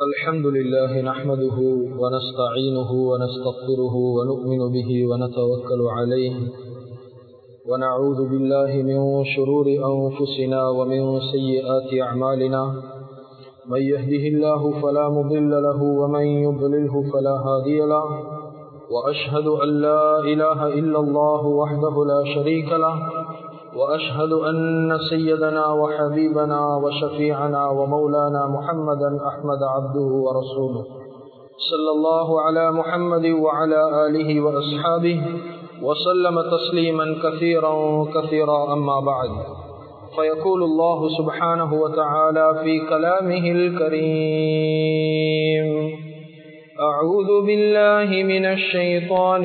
الحمد لله نحمده ونستعينه ونستغفره ونؤمن به ونتوكل عليه ونعوذ بالله من شرور أنفسنا ومن سيئات أعمالنا من يهده الله فلا مضل له ومن يضلله فلا هادي له وأشهد أن لا إله إلا الله وحده لا شريك له وأشهد أن سيدنا وحبيبنا وشفيعنا ومولانا محمدا أحمد عبده ورسوله صلى الله على محمد وعلى آله وأصحابه وسلم تسليما كثيرا كثيرا أما بعد فيقول الله سبحانه وتعالى في كلامه الكريم أعوذ بالله من الشيطان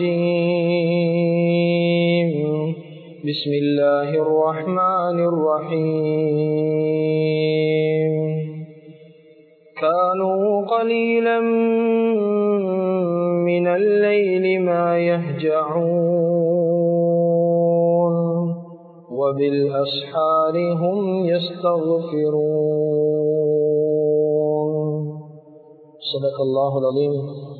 الرجيم بسم الله الرحمن الرحيم كانوا قليلا من الليل ما يهجعون وبالأسحار هم يستغفرون صدق الله العظيم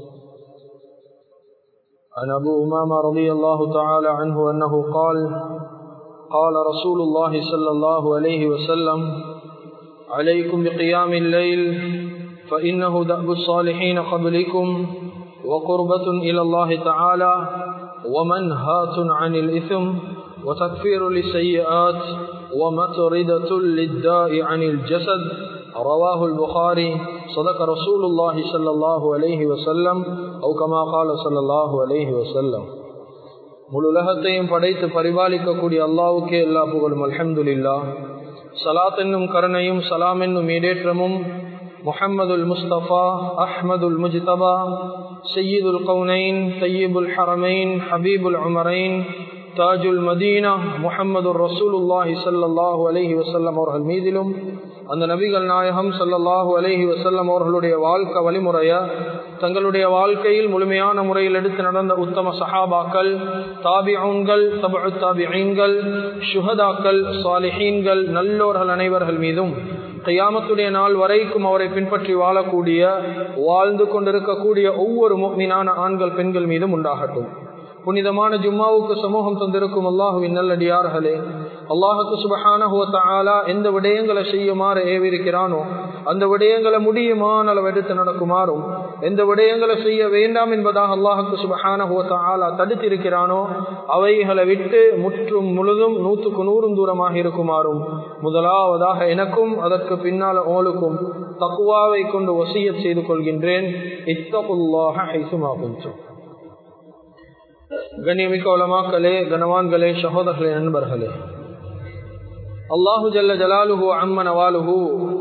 عن أبو أمامة رضي الله تعالى عنه أنه قال قال رسول الله صلى الله عليه وسلم عليكم بقيام الليل فإنه دأب الصالحين قبلكم وقربة إلى الله تعالى ومنهاة عن الإثم وتكفير للسيئات ومطردة للداء عن الجسد رواه البخاري صدق رسول الله صلى الله عليه وسلم أو كما قال صلى الله عليه وسلم முழு உலகத்தையும் படைத்து பரிபாலிக்கக்கூடிய அல்லாவுக்கே எல்லா புகழும் அல்ஹம்துலில்லா சலாத் என்னும் கருணையும் சலாம் என்னும் ஈடேற்றமும் முஹம்மதுல் முஸ்தபா அஹ்மதுல் முஜ்தபா சையீதுல் கவுனைன் சையீபுல் ஹரமைன் ஹபீபுல் உமரைன் தாஜுல் மதீனா முஹம்மது ரசூலுல்லாஹி சல்லாஹூ அலஹி வசல்லம் அவர்கள் மீதிலும் அந்த நபிகள் நாயகம் சல்லல்லாஹூ அலஹி வசல்லம் அவர்களுடைய வாழ்க்கை வழிமுறைய தங்களுடைய வாழ்க்கையில் முழுமையான முறையில் எடுத்து நடந்த உத்தம சஹாபாக்கள் தாபிஊன்கள் தபு தாபிஐன்கள் சுஹதாக்கள் சாலிஹீன்கள் நல்லோர்கள் அனைவர்கள் மீதும் கையாமத்துடைய நாள் வரைக்கும் அவரை பின்பற்றி வாழக்கூடிய வாழ்ந்து கொண்டிருக்கக்கூடிய ஒவ்வொரு மீனான ஆண்கள் பெண்கள் மீதும் உண்டாகட்டும் புனிதமான ஜும்மாவுக்கு சமூகம் தந்திருக்கும் அல்லாஹுவின் நல்லடியார்களே அல்லாஹுக்கு சுபஹானஹுவத்தாலா எந்த விடயங்களை செய்யுமாறு ஏவிருக்கிறானோ அந்த விடயங்களை முடியுமான அளவு எடுத்து நடக்குமாறும் எந்த விடயங்களை செய்ய வேண்டாம் என்பதாக அல்லாஹுக்கு சுபஹானஹுவத்தாலா தடுத்திருக்கிறானோ அவைகளை விட்டு முற்றும் முழுதும் நூற்றுக்கு நூறும் தூரமாக இருக்குமாறும் முதலாவதாக எனக்கும் அதற்கு பின்னால் ஓலுக்கும் தக்குவாவை கொண்டு வசிய செய்து கொள்கின்றேன் இத்தகுல்லாக ஹைசுமா கொஞ்சம் கண்ணியமிக்க உலமாக்களே கனவான்களே சகோதரர்களே நண்பர்களே அல்லாஹு ஜல்ல ஜலாலுஹு அம்மன் அவாலுஹு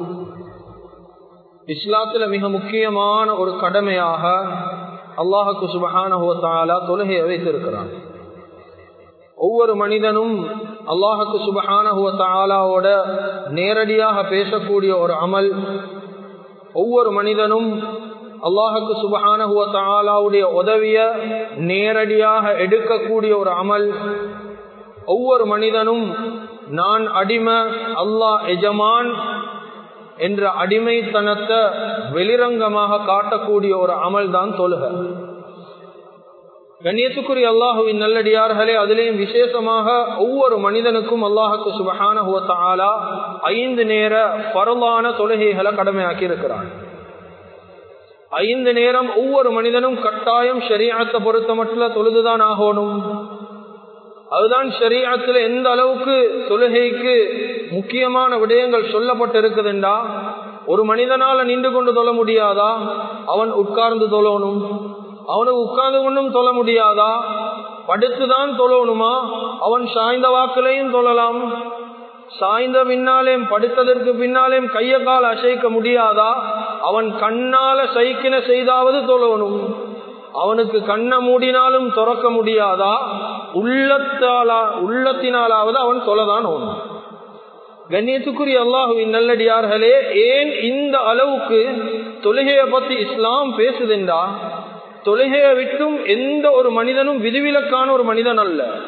இஸ்லாத்துல மிக முக்கியமான ஒரு கடமையாக அல்லாஹுக்கு சுபஹானஹுவத்தாலா தொழுகையை வைத்திருக்கிறான் ஒவ்வொரு மனிதனும் அல்லாஹுக்கு சுபஹானஹுவத்தாலாவோட நேரடியாக பேசக்கூடிய ஒரு அமல் ஒவ்வொரு மனிதனும் அல்லாஹுக்கு சுபஹானஹுவத்தாலாவுடைய உதவிய நேரடியாக எடுக்கக்கூடிய ஒரு அமல் ஒவ்வொரு மனிதனும் நான் அடிமை அல்லாஹ் எஜமான் என்ற அடிமைத்தனத்தை வெளிரங்கமாக காட்டக்கூடிய ஒரு அமல் தான் தொழுக கண்ணியத்துக்குரிய அல்லாஹுவின் நல்லடியார்களே அதிலேயும் விசேஷமாக ஒவ்வொரு மனிதனுக்கும் அல்லாஹுக்கு சுபஹானஹுவத்தாலா ஐந்து நேர பரவான தொழுகைகளை கடமையாக்கி இருக்கிறான் ஐந்து நேரம் ஒவ்வொரு மனிதனும் கட்டாயம் ஷரீஅத்தை பொறுத்த மட்டும் தொழுதுதான் ஆகணும் அதுதான் ஷரீஅத்தில் எந்த அளவுக்கு தொழுகைக்கு முக்கியமான விடயங்கள் சொல்லப்பட்டு இருக்குதுண்டா ஒரு மனிதனால நின்று கொண்டு தொழ முடியாதா அவன் உட்கார்ந்து தொழணும் அவனுக்கு உட்கார்ந்து கொண்டும் தொழ முடியாதா படுத்துதான் தொழணுமா அவன் சாய்ந்த வாக்குலையும் தொழலாம் சாய்ந்த பின்னாலேயும் படுத்ததற்கு பின்னாலேயும் கைய கால் அசைக்க முடியாதா அவன் கண்ணால சைக்கின செய்தாவது தொழணும் அவனுக்கு கண்ணை மூடினாலும் துறக்க முடியாதா உள்ளத்தாலா உள்ளத்தினாலாவது அவன் தொலைதான் ஓணும் கண்ணியத்துக்குரிய அல்லாஹுவின் நல்லடியார்களே ஏன் இந்த அளவுக்கு தொழுகையை பத்தி இஸ்லாம் பேசுதுண்டா தொழுகையை விட்டும் எந்த ஒரு மனிதனும் விதிவிலக்கான ஒரு மனிதன் அல்ல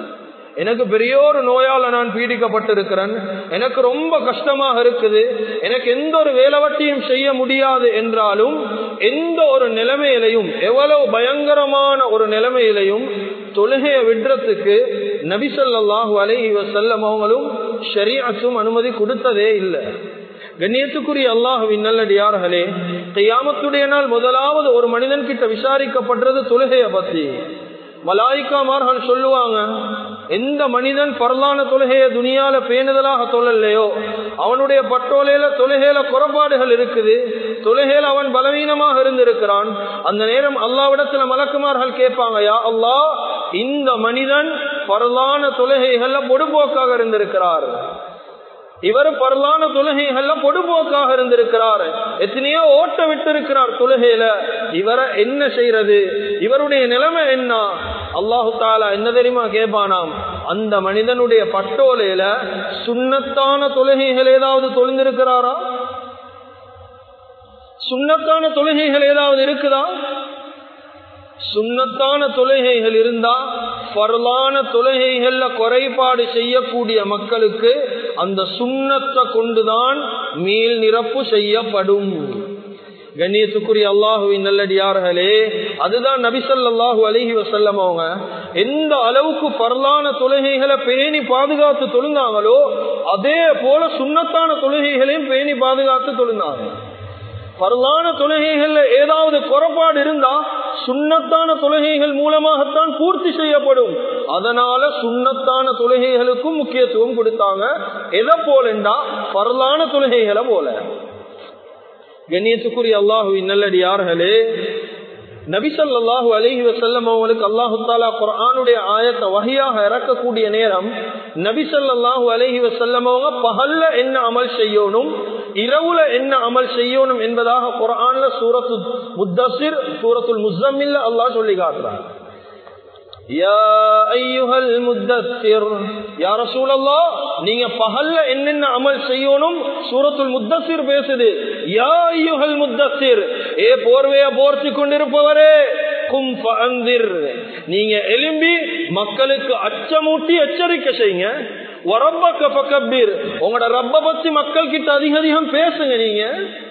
எனக்கு பெரிய ஒரு நோயால நான் பீடிக்கப்பட்டிருக்கிறேன் எனக்கு ரொம்ப கஷ்டமாக இருக்குது எனக்கு எந்த ஒரு வேலைவட்டியும் செய்ய முடியாது என்றாலும் எந்த ஒரு நிலைமையிலையும் எவ்வளவு பயங்கரமான ஒரு நிலைமையிலையும் தொழுகையை விடுறதுக்கு நபிசல்லாஹு அலைஹி வசல்லம் அவங்களும் ஷரியாச்சும் அனுமதி கொடுத்ததே இல்லை கண்ணியத்துக்குரிய அல்லாஹுவின் நல்லடியார்களே கையாமத்துடைய நாள் முதலாவது ஒரு மனிதன் கிட்ட விசாரிக்கப்படுறது தொழுகைய பத்தி மலாய்க்காமார்கள் சொல்லுவாங்க எந்த மனிதன் பரலான தொழுகைய துணியால பேணுதலாக தொழலையோ அவனுடைய பட்டோலையில தொழுகையில குறைபாடுகள் இருக்குது தொழுகையில அவன் பலவீனமாக இருந்திருக்கிறான் அந்த நேரம் அல்லாவிடத்துல மலக்குமார்கள் கேட்பாங்க யா அல்லா இந்த மனிதன் பரலான தொழுகைகள்ல பொடுபோக்காக இருந்திருக்கிறார் இவர் பரலான தொழுகைகள்ல பொடுபோக்காக இருந்திருக்கிறார் எத்தனையோ ஓட்ட விட்டு இருக்கிறார் தொழுகையில இவரை என்ன செய்யறது இவருடைய நிலைமை என்ன அல்லாஹு தாலா என்ன தெரியுமா கேட்பானாம் அந்த மனிதனுடைய பட்டோலையில சுண்ணத்தான தொழுகைகள் ஏதாவது தொழுந்திருக்கிறாரா சுண்ணத்தான தொழுகைகள் ஏதாவது இருக்குதா சுண்ணத்தான தொழுகைகள் இருந்தா பரலான தொழுகைகள்ல குறைபாடு செய்யக்கூடிய மக்களுக்கு அந்த சுண்ணத்தை கொண்டுதான் மீள் நிரப்பு செய்யப்படும் கண்ணியத்துக்குரிய அல்லாஹுவின் நல்லடியார்களே அதுதான் நபிசல்லாஹு அலஹி வசல்லம் அவங்க எந்த அளவுக்கு பரலான தொழுகைகளை பேணி பாதுகாத்து தொழுந்தாங்களோ அதே போல சுண்ணத்தான தொழுகைகளையும் பேணி பாதுகாத்து தொழுந்தாங்க பரலான தொழுகைகள்ல ஏதாவது குறைபாடு இருந்தா சுண்ணத்தான தொழுகைகள் மூலமாகத்தான் பூர்த்தி செய்யப்படும் அதனால சுண்ணத்தான தொழுகைகளுக்கும் முக்கியத்துவம் கொடுத்தாங்க எதை போலண்டா பரலான தொழுகைகளை போல கண்ணியத்துக்குரிய அல்லாஹுவின் நல்லடியார்களே நபிசல்லாஹு அலஹி வசல்லம் அவங்களுக்கு அல்லாஹு தாலா குரானுடைய ஆயத்தை வகையாக இறக்கக்கூடிய நேரம் நபிசல்லாஹு அலஹி வசல்லம் அவங்க பகல்ல என்ன அமல் செய்யணும் இரவுல என்ன அமல் செய்யணும் என்பதாக குரான்ல சூரத்து முத்தசிர் சூரத்துல் முசம்மில்ல அல்லாஹ் சொல்லி காட்டுறாங்க நீங்க பகல்ல என்னென்ன அமல் செய்யணும் சூரத்துல் முத்தசிர் பேசுது யா ஐயுஹல் முத்தசிர் ஏ போர்வைய போர்த்தி கொண்டிருப்பவரே கும் நீங்க எலும்பி மக்களுக்கு அச்சமூட்டி எச்சரிக்கை செய்யுங்க உங்களோட ரப்ப பத்தி மக்கள் கிட்ட அதிக அதிகம் பேசுங்க நீங்க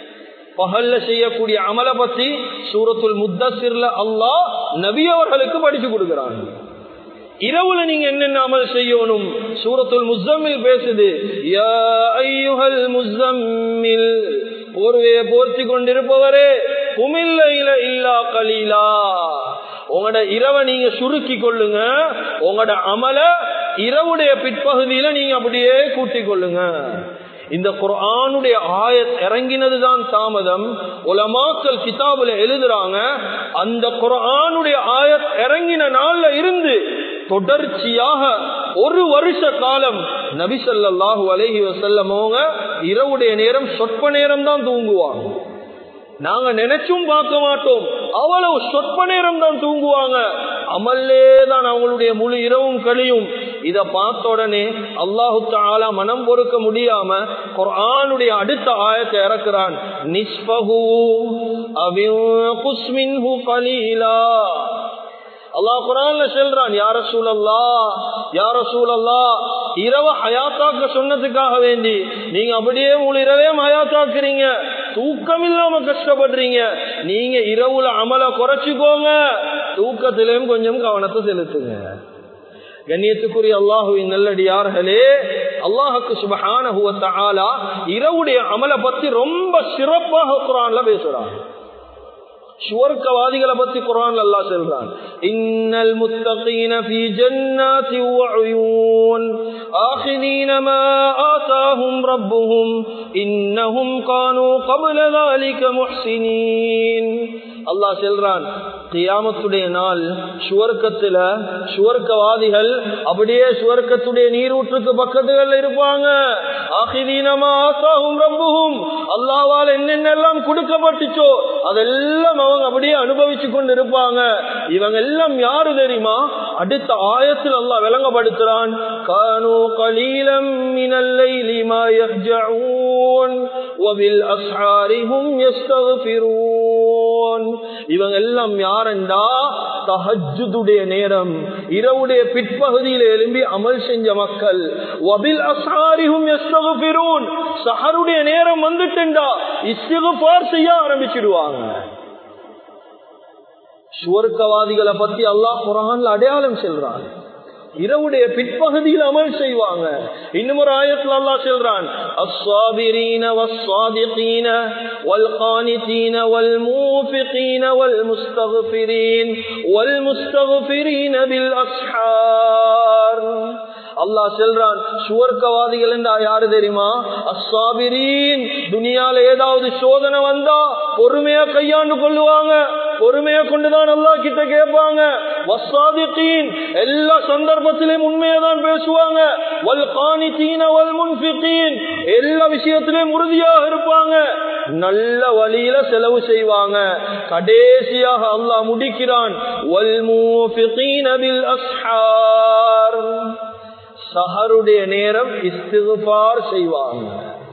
பகல்ல செய்யக்கூடிய அமல பத்தி சூரத்துல் முத்தசிர்ல அல்லாஹ் நபி அவர்களுக்கு படிச்சு கொடுக்கிறாங்க இரவுல நீங்க என்னென்ன அமல் செய்யணும் சூரத்துல் முசம்மில் பேசுது யா ஐயுஹல் முசம்மில் போர்வையை போர்த்தி கொண்டிருப்பவரே குமில்ல இல இல்லா கலீலா உங்களோட இரவை நீங்க சுருக்கி கொள்ளுங்க உங்களோட அமல இரவுடைய பிற்பகுதியில நீங்க அப்படியே கூட்டிக் கொள்ளுங்க இந்த குரானுடைய ஆயத் இறங்கினதுதான் தாமதம் உலமாக்கல் கிதாபுல எழுதுறாங்க அந்த குரானுடைய ஆயத் இறங்கின நாள்ல இருந்து தொடர்ச்சியாக ஒரு வருஷ காலம் நபிசல்லாஹு அலஹி வசல்லமோங்க இரவுடைய நேரம் சொற்ப நேரம் தான் தூங்குவாங்க நாங்க நினைச்சும் பார்க்க மாட்டோம் அவ்வளவு சொற்ப நேரம் தான் தூங்குவாங்க அமல்லே தான் அவங்களுடைய முழு இரவும் கழியும் இத பார்த்த உடனே அல்லாஹு தாலா மனம் பொறுக்க முடியாம குர்ஆனுடைய அடுத்த ஆயத்தை இறக்குறான் நிஸ்பஹு அவின் குஸ்மின்ஹு கலீலா அல்லாஹ் குரான்ல சொல்றான் யார சூழல்லா யார சூழல்லா இரவ ஹயாத்தாக்க சொன்னதுக்காக வேண்டி நீங்க அப்படியே உங்களை இரவே ஹயாத்தாக்குறீங்க தூக்கம் இல்லாம கஷ்டப்படுறீங்க நீங்க இரவுல அமல குறைச்சிக்கோங்க தூக்கத்திலையும் கொஞ்சம் கவனத்தை செலுத்துங்க கண்ணியத்துக்குரிய அல்லாஹுவின் நல்லடியார்களே அல்லாஹுக்கு சுபஹான இரவுடைய அமலை பத்தி ரொம்ப சிறப்பாக குரான்ல பேசுறான் சுவர்க்கவாதிகளை பத்தி குரான் அல்லா சொல்றான் இன்னல் முத்தகீன ஃபீ ஜன்னாதி வஉயூன் ஆখিদিন மா ஆதாஹும் ரப்புஹும் இன்னஹும் கானூ قبل ذلك முஹ்சினீன் அல்லாஹ் சொல்றான் கியாமத்துடைய நாள் சுவர்க்கத்துல சுவர்க்கவாதிகள் அப்படியே சுவர்க்கத்துடைய நீரூற்றுக்கு பக்கத்துல இருப்பாங்க ஆகிதீனமா ஆசாகும் ரப்புகும் அல்லாவால் என்னென்னலாம் கொடுக்கப்பட்டுச்சோ அதெல்லாம் அவங்க அப்படியே அனுபவிச்சு கொண்டு இருப்பாங்க இவங்க எல்லாம் யாரு தெரியுமா அடுத்த ஆயத்தில் அல்லாஹ் விளங்கப்படுத்துறான் கானு கலீலம் மினல்லை லிமா யஹ்ஜஊன் வபில் அஸ்ஹாரிஹும் யஸ்தக்ஃபிரூன் இவங்க எல்லாம் யாருண்டா தஹஜுடைய நேரம் இரவுடைய பிற்பகுதியில் எழும்பி அமல் செஞ்ச மக்கள் வபில் அசாரிஹும் எஸ்தகுபிரூன் சஹருடைய நேரம் வந்துட்டுண்டா இஸ்திகுபார் செய்ய ஆரம்பிச்சிடுவாங்க சுவர்க்கவாதிகளை பத்தி அல்லாஹ் குரான்ல அடையாளம் செல்றான் இரவுடைய பிற்பகுதியில் அமல் செய்வாங்க இன்னும் ஒரு ஆயத்தில் அல்லாஹ் சொல்றான் الصابرين والصادقين والقانتين والموفقين والمستغفرين والمستغفرين بالاسحار அல்லாஹ் செல்றான் சுவர்க்கவாதிகள் என்றா யாரு தெரியுமா அஸ்ஸாபிரீன் துனியால ஏதாவது சோதனை வந்தா பொறுமையா கையாண்டு கொள்ளுவாங்க பொறுமையா கொண்டுதான் அல்லாஹ் கிட்ட கேட்பாங்க வஸ்ஸாதிகீன் எல்லா சந்தர்ப்பத்திலும் உண்மையை தான் பேசுவாங்க வல் கானிதீன வல் முன்ஃபிகீன் எல்லா விஷயத்திலும் உறுதியாக இருப்பாங்க நல்ல வழியில செலவு செய்வாங்க கடைசியாக அல்லாஹ் முடிக்கிறான் வல் மூஃபிகீன பில் அஸ்ஹார் சஹருடைய நேரம் இஸ்திகுபார் செய்வாங்க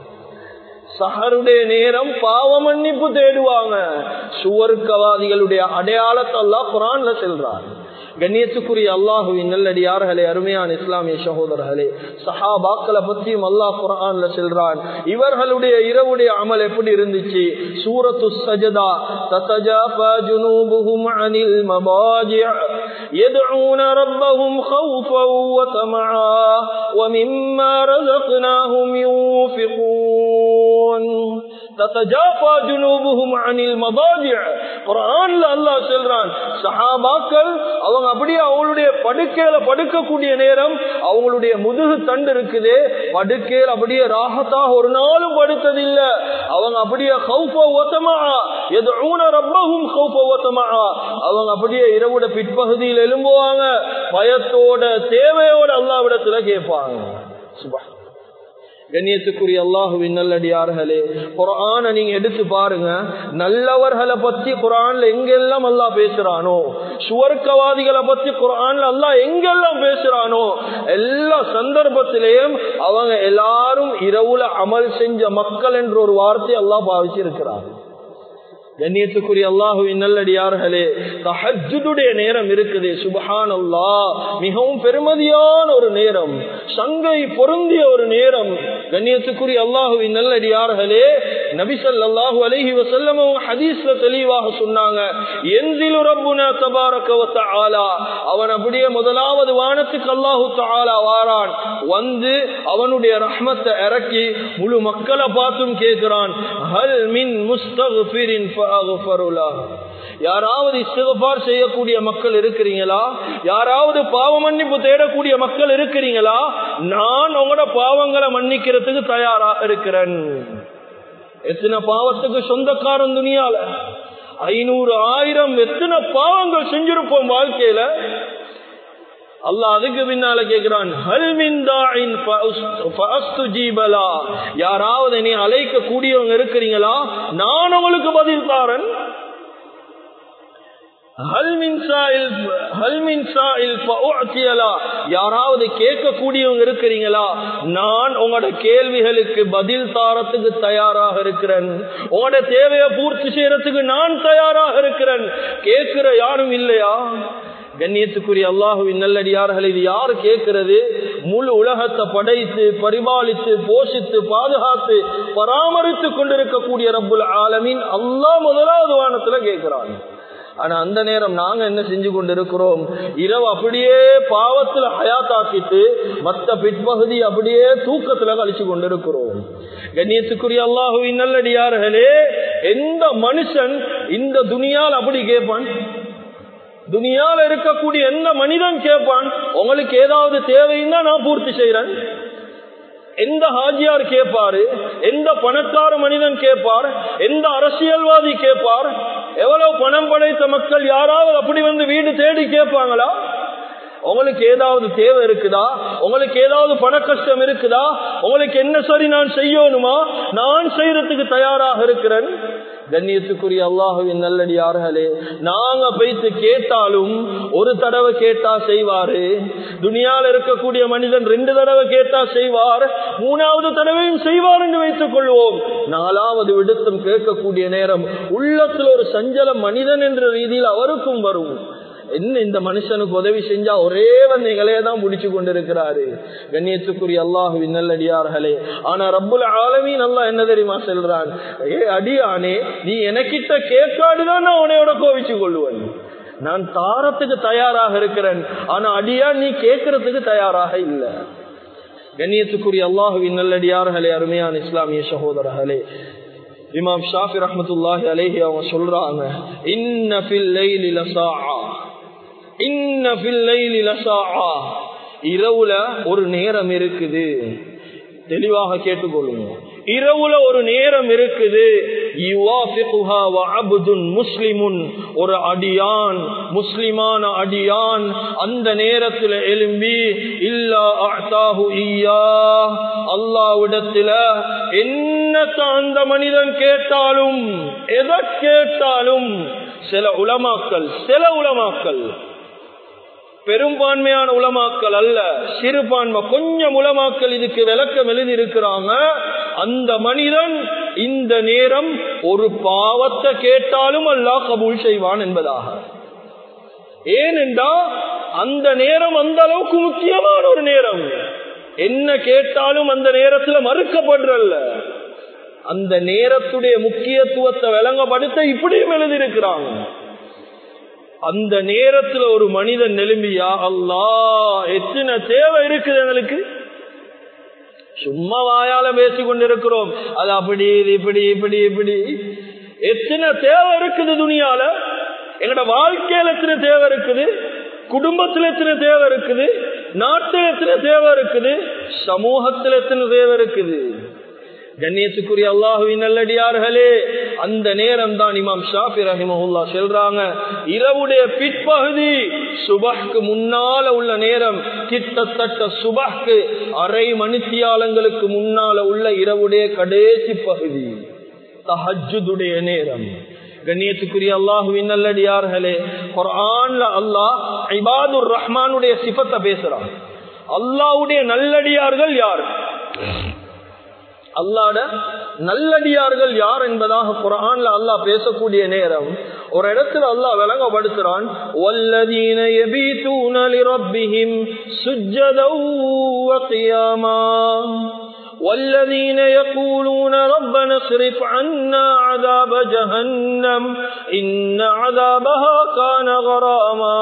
சஹருடைய நேரம் பாவ மன்னிப்பு தேடுவாங்க சுவர்க்கவாதிகளுடைய அடையாளத்தை அல்லாஹ் குரான்ல செல்றான் கண்ணியத்துக்குரிய அல்லாஹுவின் நல்லடியார்களே அருமையான இஸ்லாமிய சகோதரர்களே சஹாபாக்களை பத்தியும் அல்லாஹ் குரான்ல செல்றான் இவர்களுடைய இரவுடைய அமல் எப்படி இருந்துச்சு சூரத்து சஜதா தத்தஜாபா ஜுனூபுஹும் அனில் மபாஜிஅ يدعون ربهم خوفا وطمعا ومما رزقناهم ينفقون تتجافى جنوبهم عن المضاجع குரான்ல அல்லாஹ் சொல்றான் சஹாபாக்கள் அவங்க அப்படியே அவங்களுடைய படுக்கையில படுக்கக்கூடிய நேரம் அவங்களுடைய முதுகு தண்டு இருக்குதே படுக்கையில் அப்படியே ராகத்தாக ஒரு நாளும் படுத்ததில்ல அவங்க அப்படியே ஹவுஃப ஓத்தமா எது ஊன ரப்பகும் ஹவுஃப ஓத்தமா அவங்க அப்படியே இரவுட பிற்பகுதியில் எழும்புவாங்க பயத்தோட தேவையோட அல்லாவிடத்துல கேட்பாங்க சுபா கண்ணியத்துக்குரிய அல்லாஹுவின் நல்லடியார்களே குரான நீங்க எடுத்து பாருங்க நல்லவர்களை பத்தி குரான்ல எங்கெல்லாம் அல்லாஹ் பேசுறானோ சுவர்க்கவாதிகளை பத்தி குரான்ல அல்லாஹ் எங்கெல்லாம் பேசுறானோ எல்லா சந்தர்ப்பத்திலேயும் அவங்க எல்லாரும் இரவுல அமல் செஞ்ச மக்கள் என்ற ஒரு வார்த்தை அல்லாஹ் பாவிச்சிருக்கிறாங்க கண்ணியத்துக்குரிய அல்லாஹுவின் நல்லடியார்களே தஹஜுடைய நேரம் இருக்குது சுபஹான் அல்லா மிகவும் பெருமதியான ஒரு நேரம் சங்கை பொருந்திய ஒரு நேரம் கண்ணியத்துக்குரிய அல்லாஹுவின் நல்லடியார்களே நபிசல்லாஹு அலஹி வசல்லம் ஹதீஸ்ல தெளிவாக சொன்னாங்க எந்திலு ரப்புன தபாரக ஆலா அவன் அப்படியே முதலாவது வானத்துக்கு அல்லாஹு தாலா வாரான் வந்து அவனுடைய ரஹ்மத்தை இறக்கி முழு மக்களை பார்த்தும் கேட்கிறான் ஹல் மின் முஸ்தகிரின் யாராவது இஸ்திகபார் செய்யக்கூடிய மக்கள் இருக்கிறீங்களா யாராவது பாவ மன்னிப்பு தேடக்கூடிய மக்கள் இருக்கிறீங்களா நான் உங்களோட பாவங்களை மன்னிக்கிறதுக்கு தயாராக இருக்கிறேன் எத்தனை பாவத்துக்கு சொந்தக்காரன் துணியால ஐநூறு ஆயிரம் எத்தனை பாவங்கள் செஞ்சிருப்போம் வாழ்க்கையில அல்லாஹ் அதுக்கு பின்னால கேட்கிறான் யாராவது நீ அழைக்க கூடியவங்க இருக்கிறீங்களா நான் உங்களுக்கு பதில் தாரன் யாராவது கேட்கக்கூடியவங்க இருக்கிறீங்களா நான் உங்களோட கேள்விகளுக்கு பதில் தாரத்துக்கு தயாராக இருக்கிறேன் உங்களோட தேவையை பூர்த்தி செய்யறதுக்கு நான் தயாராக இருக்கிறேன் கேட்கிற யாரும் இல்லையா கண்ணியத்துக்குரிய அல்லாஹுவின் நல்லடியார்கள் இது யாரு கேட்கிறது முழு உலகத்தை படைத்து பரிபாலித்து போஷித்து பாதுகாத்து பராமரித்து கொண்டிருக்கக்கூடிய ரப்புல் ஆலமின் அல்லாஹ் முதலாவது வானத்துல கேட்கிறான் ஆனா அந்த நேரம் நாங்க என்ன செஞ்சு கொண்டிருக்கிறோம் இரவு அப்படியே பாவத்துல ஹயாத்தாக்கிட்டு மத்த பிற்பகுதி அப்படியே தூக்கத்துல கழிச்சு கொண்டிருக்கிறோம் கண்ணியத்துக்குரிய அல்லாஹுவின் நல்லடியார்களே எந்த மனுஷன் இந்த துணியால் அப்படி கேட்பான் துனியால இருக்கக்கூடிய எந்த மனிதன் கேட்பான் உங்களுக்கு ஏதாவது தேவைன்னா நான் பூர்த்தி செய்யறேன் எந்த ஹாஜியார் கேட்பாரு எந்த பணக்கார மனிதன் கேட்பார் எந்த அரசியல்வாதி கேட்பார் எவ்வளவு பணம் படைத்த மக்கள் யாராவது அப்படி வந்து வீடு தேடி கேட்பாங்களா உங்களுக்கு ஏதாவது தேவை இருக்குதா உங்களுக்கு ஏதாவது பண கஷ்டம் இருக்குதா உங்களுக்கு என்ன சரி நான் செய்யணுமா நான் செய்யறதுக்கு தயாராக இருக்கிறேன் கண்ணியத்துக்குரிய அல்லாஹுவின் நல்லடியார்களே நாங்க போய்த்து கேட்டாலும் ஒரு தடவை கேட்டா செய்வாரு துனியால இருக்கக்கூடிய மனிதன் ரெண்டு தடவை கேட்டா செய்வார் மூணாவது தடவையும் செய்வார் என்று வைத்துக் கொள்வோம் நாலாவது விடுத்தம் கேட்கக்கூடிய நேரம் உள்ளத்தில் ஒரு சஞ்சலம் மனிதன் என்ற ரீதியில் அவருக்கும் வரும் என்ன இந்த மனுஷனுக்கு உதவி செஞ்சா ஒரே வந்து எங்களே தான் முடிச்சு கொண்டிருக்கிறாரு கண்ணியத்துக்குரிய அல்லாஹுவின் நல்லடியார்களே ஆனா ரப்புல ஆலமீன் நல்லா என்ன தெரியுமா சொல்றான் ஏ அடியானே நீ எனக்கிட்ட கேட்காடுதான் நான் உனையோட கோவிச்சு கொள்ளுவேன் நான் தாரத்துக்கு தயாராக இருக்கிறேன் ஆனா அடியா நீ கேட்கறதுக்கு தயாராக இல்லை கண்ணியத்துக்குரிய அல்லாஹுவின் நல்லடியார்களே அருமையான இஸ்லாமிய சகோதரர்களே இமாம் ஷாஃபி ரஹமத்துல்லாஹி அலேஹி அவங்க சொல்றாங்க இன்ன ஃபில் லைலி லஸாஆ இன்ன ஃபில் லைலி லஸாஆ இரவுல ஒரு நேரம் இருக்குது தெளிவாக கேட்டுக்கொள்ளுங்க இரவுல ஒரு நேரம் இருக்குது முஸ்லிமுன் ஒரு அடியான் முஸ்லிமான அடியான் அந்த நேரத்தில் எழும்பி இல்லா ஈயா அல்லாவிடத்துல என்னத்த அந்த மனிதன் கேட்டாலும் எதை கேட்டாலும் சில உலமாக்கள் சில உலமாக்கள் பெரும்பான்மையான உலமாக்கள் அல்ல சிறுபான்மை கொஞ்சம் உலமாக்கள் இதுக்கு விளக்கம் எழுதி இருக்கிறாங்க அந்த மனிதன் இந்த நேரம் ஒரு பாவத்தை கேட்டாலும் அல்லாஹ் கபூல் செய்வான் என்பதாக ஏனென்றா அந்த நேரம் அந்த அளவுக்கு முக்கியமான ஒரு நேரம் என்ன கேட்டாலும் அந்த நேரத்துல மறுக்கப்படுறல்ல அந்த நேரத்துடைய முக்கியத்துவத்தை விளங்கப்படுத்த இப்படியும் எழுதியிருக்கிறாங்க அந்த நேரத்துல ஒரு மனிதன் நெலும்பியா அல்லா எத்தனை தேவை இருக்குது எங்களுக்கு சும்மா வாயால பேசிக் கொண்டிருக்கிறோம் அது அப்படி இது இப்படி இப்படி இப்படி எத்தனை தேவை இருக்குது துணியால எங்கட வாழ்க்கையில எத்தனை தேவை இருக்குது குடும்பத்துல எத்தனை தேவை இருக்குது நாட்டில் எத்தனை தேவை இருக்குது சமூகத்தில் எத்தனை தேவை இருக்குது கண்ணியத்துக்குரிய அல்லாஹுவின் நல்லடியார்களே அந்த நேரம் தான் இமாம் ஷாஃபி ரஹிமஹுல்லா சொல்றாங்க இரவுடைய பிற்பகுதி சுபஹ்க்கு முன்னால உள்ள நேரம் கிட்டத்தட்ட சுபஹ்க்கு அரை மணித்தியாலங்களுக்கு முன்னால உள்ள இரவுடைய கடைசி பகுதி தஹஜுடைய நேரம் கண்ணியத்துக்குரிய அல்லாஹுவின் நல்லடியார்களே குரான்ல அல்லாஹ் இபாதுர் ரஹ்மானுடைய சிபத்தை பேசுறான் அல்லாஹ்வுடைய நல்லடியார்கள் யார் அல்லாட நல்லடியார்கள் யார் என்பதாக குரான்ல அல்லாஹ் பேசக்கூடிய நேரம் ஒரு இடத்துல அல்லாஹ் விளங்கப்படுத்துறான் வல்லதீன யபீதூன லிரப்பிஹிம் சுஜ்ஜதௌ வகியாமா والذين يقولون ربنا اصرف عنا عذاب جهنم إن عذابها كان غراما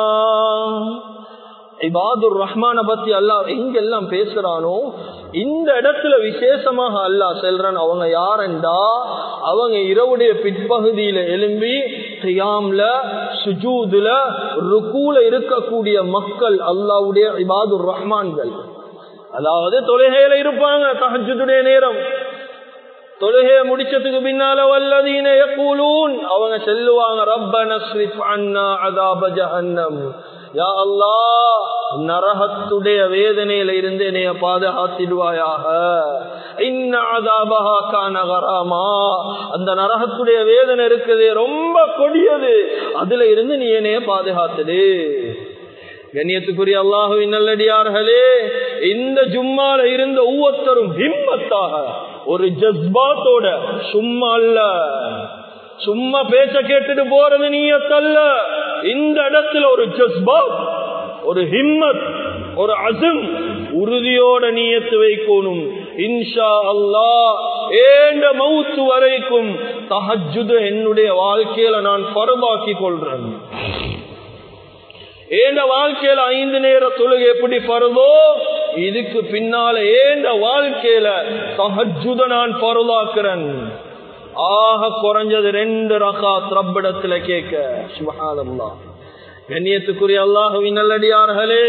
இபாதுர் ரஹ்மான பத்தி அல்லாஹ் எங்கெல்லாம் பேசுறானோ இந்த இடத்துல விசேஷமாக அல்லாஹ் செல்றான் அவங்க யாரெண்டா அவங்க இரவுடைய பிற்பகுதியில எழும்பி கியாம்ல சுஜூதுல ருக்கூல இருக்கக்கூடிய மக்கள் அல்லாவுடைய இபாதுர் ரஹ்மான்கள் அதாவது தொழுகையில இருப்பாங்க தஹஜுடைய நேரம் தொழுகைய முடிச்சதுக்கு பின்னால வல்லதீன யகூலூன் அவங்க செல்லுவாங்க ரப்பன ஸ்ரிஃப் அன்னா அதாப ஜஹன்னம் யா அல்லாஹ் நரகத்துடைய வேதனையில இருந்து என்னைய பாதுகாத்திடுவாயாக இன்ன அதாபஹா கான கராமா அந்த நரகத்துடைய வேதனை இருக்குது ரொம்ப கொடியது அதுல இருந்து நீ என்னைய பாதுகாத்துடு கண்ணியத்துக்குரிய அல்லாஹுவின் நல்லடியார்களே இந்த ஜும்மால இருந்த ஒவ்வொருத்தரும் ஹிம்மத்தாக ஒரு ஜஸ்பாத்தோட சும்மா அல்ல சும்மா பேச்ச கேட்டுட்டு போறது நீயத்தல்ல இந்த இடத்துல ஒரு ஜஸ்பாத் ஒரு ஹிம்மத் ஒரு அசம் உறுதியோட நீயத்து வைக்கணும் இன்ஷா அல்லா ஏண்ட மவுத்து வரைக்கும் தஹஜுத என்னுடைய வாழ்க்கையில நான் பரவாக்கி கொள்றேன் ஏண்ட வாழ்க்கையில ஐந்து நேர தொழுகை எப்படி பருதோ இதுக்கு பின்னால ஏண்ட வாழ்க்கையில தஹஜுத நான் பருளாக்குறேன் ஆக குறைஞ்சது ரெண்டு ரகா ரப்பிடத்துல கேட்க சுபஹானல்லா கண்ணியத்துக்குரிய அல்லாஹுவின் நல்லடியார்களே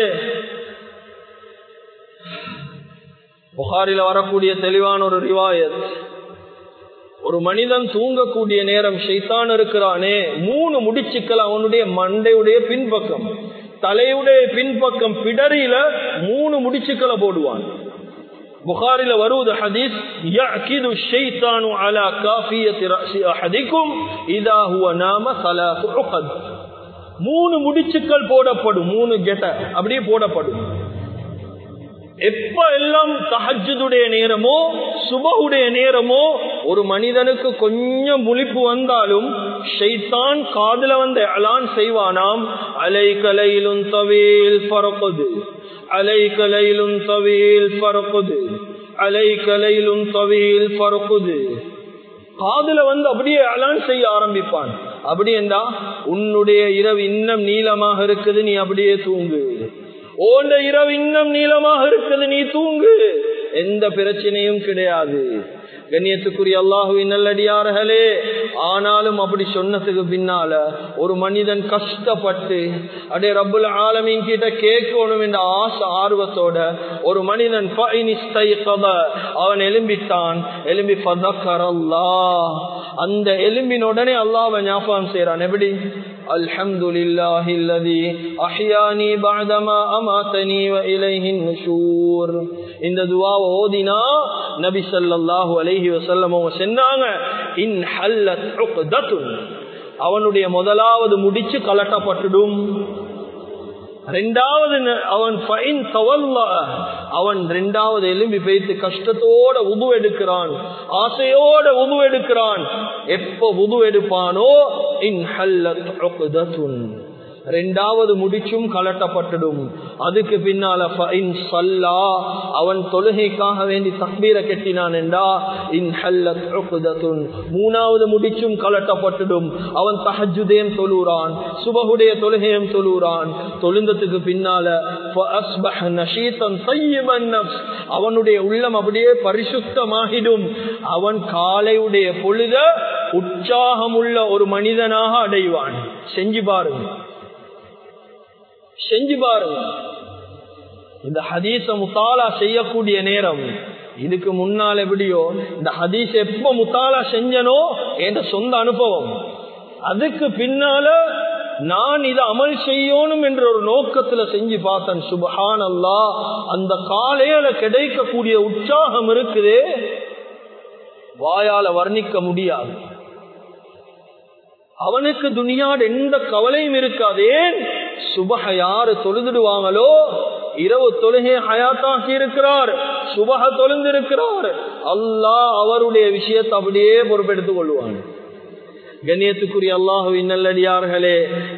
புகாரில வரக்கூடிய தெளிவான ஒரு ரிவாயத் ஒரு மனிதன் தூங்கக்கூடிய நேரம் ஷைத்தான் இருக்கிறானே மூணு முடிச்சுக்கள் அவனுடைய மண்டையுடைய பின்பக்கம் தலையுடைய பின்பக்கம் பிடரியில மூணு முடிச்சுக்களை போடுவான் புகாரில வருவது ஹதீஸ் يأكد الشيطان على كافية رأس أحدكم إذا هو نام ثلاث عقد மூணு முடிச்சுக்கள் போடப்படும் மூணு கெட்ட அப்படியே போடப்படும் எப்ப எல்லாம் தஹஜுடைய நேரமோ சுபகுடைய நேரமோ ஒரு மனிதனுக்கு கொஞ்சம் முழிப்பு வந்தாலும் ஷைத்தான் காதுல வந்து அலான் செய்வானாம் அலை கலையிலும் தவேல் பறக்குது அலை கலையிலும் தவேல் பறக்குது அலை கலையிலும் தவேல் பறக்குது காதுல வந்து அப்படியே அலான் செய்ய ஆரம்பிப்பான் அப்படி என்றா உன்னுடைய இரவு இன்னும் நீளமாக இருக்குது நீ அப்படியே தூங்கு ஓண்ட இரவு இன்னும் நீளமாக இருக்குது நீ தூங்கு எந்த பிரச்சனையும் கிடையாது கண்ணியத்துக்குரிய அல்லாஹுவின் நல்லடியார்களே ஆனாலும் அப்படி சொன்னதுக்கு பின்னால ஒரு மனிதன் கஷ்டப்பட்டு அடே ரப்புல் ஆலமின் கிட்ட கேட்கணும் என்ற ஆசை ஆர்வத்தோட ஒரு மனிதன் அவன் எலும்பிட்டான் எலும்பி பதக்கரல்லா அந்த எலும்பின் உடனே அல்லாஹ் ஞாபகம் செய்யறான் எப்படி الحمد لله الذي أحياني بعدما أماتني وإليه النشور இந்த துவாவை ஓதினா நபி ஸல்லல்லாஹு அலைஹி வஸல்லம் அவங்க சொன்னாங்க இன் ஹல்லத் உக்தத்துன் அவனுடைய முதலாவது முடிச்சு கலட்டப்பட்டுடும் ரெண்டாவது அவன் அவன் ரெண்டாவது எலும்பி பேத்து கஷ்டத்தோட உது எடுக்கிறான் ஆசையோட உது எடுக்கிறான் எப்ப உது எடுப்பானோ இன் ரெண்டாவது முடிச்சும் கலட்டப்பட்டுடும் அதுக்கு பின்னால அவன் தொழுகைக்காக வேண்டி தக்பீர கெட்டினான் என்றா இன் மூணாவது முடிச்சும் கலட்டப்பட்டுடும் அவன் தஹஜுதயம் தொழுறான் சுபகுடைய தொழுகையம் தொழுறான் தொழுந்ததுக்கு பின்னால அவனுடைய உள்ளம் அப்படியே பரிசுத்தமாகிடும் அவன் காலையுடைய பொழுத உற்சாகமுள்ள ஒரு மனிதனாக அடைவான் செஞ்சு பாருங்க செஞ்சு பாருங்க இந்த ஹதீச முத்தாலா செய்யக்கூடிய நேரம் இதுக்கு முன்னால் எப்படியோ இந்த ஹதீஸ் எப்ப முத்தாலா செஞ்சனோ என்ற சொந்த அனுபவம் அதுக்கு பின்னால நான் இதை அமல் செய்யணும் என்ற ஒரு நோக்கத்துல செஞ்சு பார்த்தேன் சுபஹான் அல்லா அந்த காலையில கிடைக்கக்கூடிய உற்சாகம் இருக்குதே வாயால வர்ணிக்க முடியாது அவனுக்கு துனியாடு எந்த கவலையும் இருக்காது ஏன் சுபக யாரு தொழுதுடுவாங்களோ இரவு தொழுகை ஹயாத்தாக்கி இருக்கிறார் சுபக தொழுந்திருக்கிறார் அல்லாஹ் அவருடைய விஷயத்தை அப்படியே பொறுப்பெடுத்துக் கொள்வான் கண்ணியத்துக்குரிய அல்லாஹுவின் நல்லடியார்களே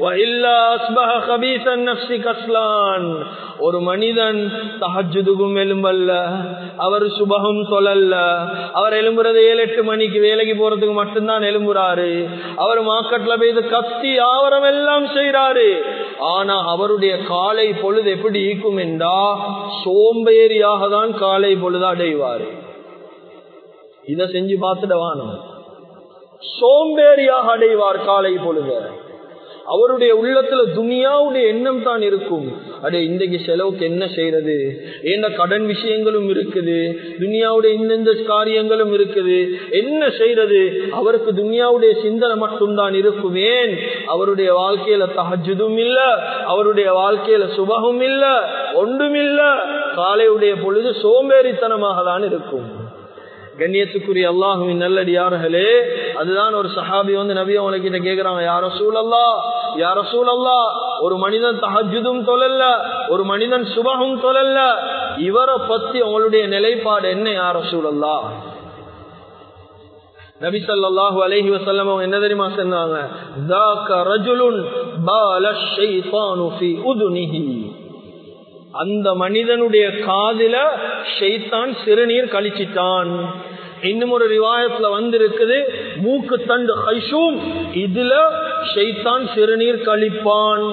ஒரு மனிதன் தஹஜுதுகும் எலும்பல்ல அவர் சுபகம் சொல்லல்ல அவர் எலும்புறது ஏழு எட்டு மணிக்கு வேலைக்கு போறதுக்கு மட்டும்தான் எலும்புறாரு அவர் மார்க்கெட்ல போய் கத்தி ஆவரம் எல்லாம் செய்யறாரு ஆனா அவருடைய காலை பொழுது எப்படி ஈக்கும் என்றா சோம்பேறியாக தான் காலை பொழுது அடைவாரு இத செஞ்சு பார்த்துடவானோ சோம்பேறியாக அடைவார் காலை பொழுது அவருடைய உள்ளத்துல துனியாவுடைய எண்ணம் தான் இருக்கும் அடே இன்றைக்கு செலவுக்கு என்ன செய்யறது என்ன கடன் விஷயங்களும் இருக்குது துனியாவுடைய இந்தந்த காரியங்களும் இருக்குது என்ன செய்யறது அவருக்கு துனியாவுடைய சிந்தனை மட்டும்தான் இருக்கும் ஏன் அவருடைய வாழ்க்கையில தஹஜுதும் இல்ல அவருடைய வாழ்க்கையில சுபகும் இல்ல ஒன்றும் இல்ல காலையுடைய பொழுது சோம்பேறித்தனமாக தான் இருக்கும் கண்ணியத்துக்குரிய அல்லாஹுவின் நல்லடியார்களே அதுதான் ஒரு சஹாபி வந்து நபி அவங்ககிட்ட கேக்குறாங்க யார சூழல்லா யார சூழல்லா ஒரு மனிதன் தஹஜுதும் தொழல்ல ஒரு மனிதன் சுபகும் தொழல்ல இவரை பத்தி உங்களுடைய நிலைப்பாடு என்ன யார சூழல்லா நபி ஸல்லல்லாஹு அலைஹி வஸல்லம் அவங்க என்ன தெரியுமா சொன்னாங்க ذاك رجل بال الشيطان في اذنه அந்த மனிதனுடைய காதில ஷைத்தான் சிறுநீர் கழிச்சிட்டான் இன்னும் ஒரு ரிவாயத்துல வந்திருக்குது மூக்கு தண்டு ஹைஷூம் இதுல ஷைத்தான் சிறுநீர் கழிப்பான்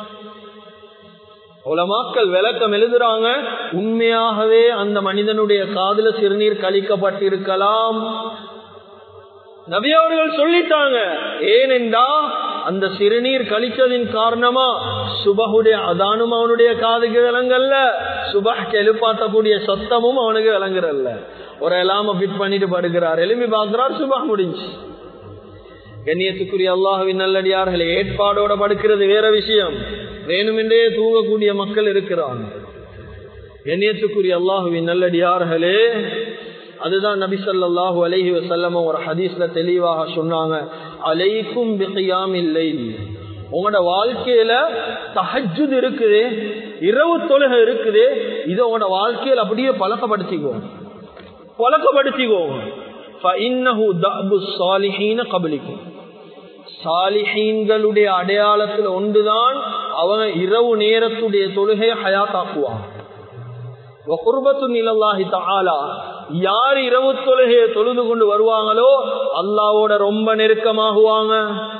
உலமாக்கள் விளக்கம் எழுதுறாங்க உண்மையாகவே அந்த மனிதனுடைய காதுல சிறுநீர் கழிக்கப்பட்டிருக்கலாம் நபி அவர்கள் சொல்லிட்டாங்க ஏனென்றா அந்த சிறுநீர் கழிச்சதின் காரணமா சுபகுடைய அதானும் அவனுடைய காதுக்கு விளங்கல்ல சுபஹ்க்கு எழுப்பாத்தக்கூடிய சத்தமும் அவனுக்கு விளங்குறல்ல ஒரு எலாம பிட் பண்ணிட்டு படுக்கிறார் எலும்பி பார்க்கிறார் சுபஹ் முடிஞ்சு கண்ணியத்துக்குரிய அல்லாஹுவின் நல்லடியார்கள் ஏற்பாடோட படுக்கிறது வேற விஷயம் வேணுமென்றே தூங்கக்கூடிய மக்கள் இருக்கிறாங்க கண்ணியத்துக்குரிய அல்லாஹுவின் நல்லடியார்களே அதுதான் நபி சொல்லாஹு அலஹி வசல்லம் ஒரு ஹதீஸ்ல தெளிவாக சொன்னாங்க அலைக்கும் பிகையாம் இல்லை உங்களோட வாழ்க்கையில தஹஜுத் இருக்குது இரவு தொழுகை இருக்குது இதை உங்களோட வாழ்க்கையில அப்படியே பழக்கப்படுத்திக்கோ பழக்கப்படுத்திக்கோ சாலிஹீன்களுடைய அடையாளத்தில் ஒன்றுதான் அவங்க இரவு நேரத்துடைய தொழுகையை ஹயாத்தாக்குவாங்க யார் இரவு தொழுகையை தொழுது கொண்டு வருவாங்களோ அல்லாவோட ரொம்ப நெருக்கமாகுவாங்க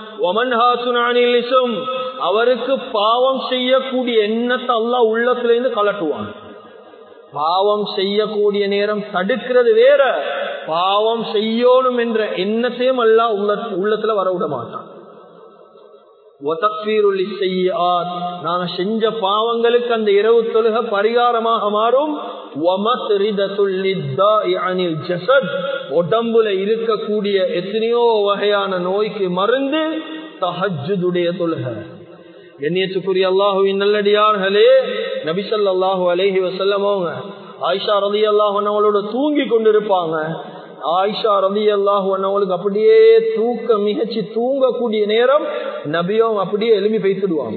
அவருக்கு பாவம் செய்யக்கூடிய எண்ணத்தை அல்லா உள்ளத்திலிருந்து கலட்டுவாங்க பாவம் செய்யக்கூடிய நேரம் தடுக்கிறது வேற பாவம் செய்யணும் என்ற எண்ணத்தையும் அல்லா உள்ள உள்ளத்துல வர விட மாட்டான் நாங்க செஞ்ச பாவங்களுக்கு அந்த இரவு தொழுக பரிகாரமாக மாறும் உடம்புல இருக்கக்கூடிய எத்தனையோ வகையான நோய்க்கு மருந்து தஹஜுடைய தொழுக கண்ணியத்துக்குரிய அல்லாஹுவின் நல்லடியார்களே நபிசல்லாஹு அலேஹி வசல்லம் அவங்க ஆயிஷா ரதி அல்லாஹனவளோட தூங்கி கொண்டிருப்பாங்க ஆயிஷா ரதி அல்லாஹுவனவளுக்கு அப்படியே தூக்க மிகச்சி தூங்கக்கூடிய நேரம் நபியும் அப்படியே எலும்பி பேசிடுவாங்க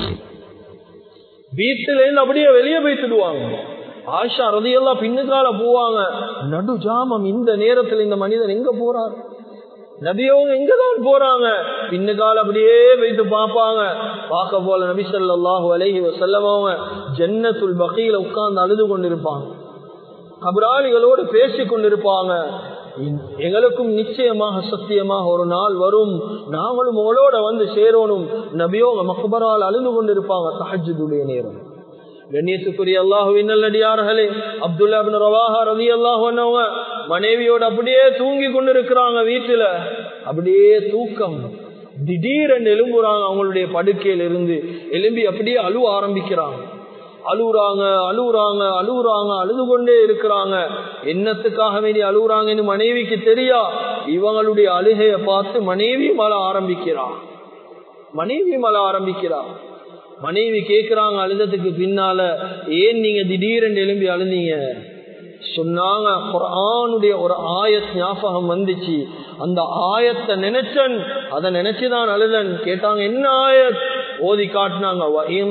வீட்டுல இருந்து அப்படியே வெளியே பேசிடுவாங்க ஆயிஷா ரதியெல்லாம் பின்னுக்கால போவாங்க நடு ஜாமம் இந்த நேரத்தில் இந்த மனிதன் எங்க போறார் நபியவங்க எங்கதான் போறாங்க பின்னுக்கால அப்படியே வைத்து பார்ப்பாங்க பார்க்க போல நபி சொல்லாஹு அலஹி வசல்லமவங்க ஜன்னத்துல் பகையில உட்கார்ந்து அழுது கொண்டிருப்பாங்க கபராளிகளோடு பேசி கொண்டிருப்பாங்க எங்களுக்கும் நிச்சயமாக சத்தியமாக ஒரு நாள் வரும் நாங்களும் உங்களோட வந்து சேரணும் நபியோங்க மக்பரால் அழுது கொண்டிருப்பாங்க தஹஜுடைய நேரம் கண்ணியத்துக்குரிய அல்லாஹுவின் நல்லடியார்களே அப்துல்லா ரவாஹா ரவி அல்லாஹ் மனைவியோட அப்படியே தூங்கி கொண்டு இருக்கிறாங்க வீட்டுல அப்படியே தூக்கம் திடீரென்று எலும்புறாங்க அவங்களுடைய படுக்கையில இருந்து எலும்பி அப்படியே அழுவ ஆரம்பிக்கிறாங்க அழுகுறாங்க அழுகுறாங்க அழுகுறாங்க அழுது கொண்டே இருக்கிறாங்க என்னத்துக்காக வேண்டி அழுகுறாங்கன்னு மனைவிக்கு தெரியா இவங்களுடைய அழுகைய பார்த்து மனைவி மழ ஆரம்பிக்கிறான் மனைவி மழ ஆரம்பிக்கிறான் மனைவி கேக்குறாங்க அழுதத்துக்கு பின்னால ஏன் நீங்க திடீரென்று எழும்பி அழுந்தீங்க சொன்னாங்க குரானுடைய ஒரு ஆயத் ஞாபகம் வந்துச்சு அந்த ஆயத்தை நினைச்சன் அதை நினைச்சுதான் அழுதன் கேட்டாங்க என்ன ஆயத் ஓதி காட்டினாங்க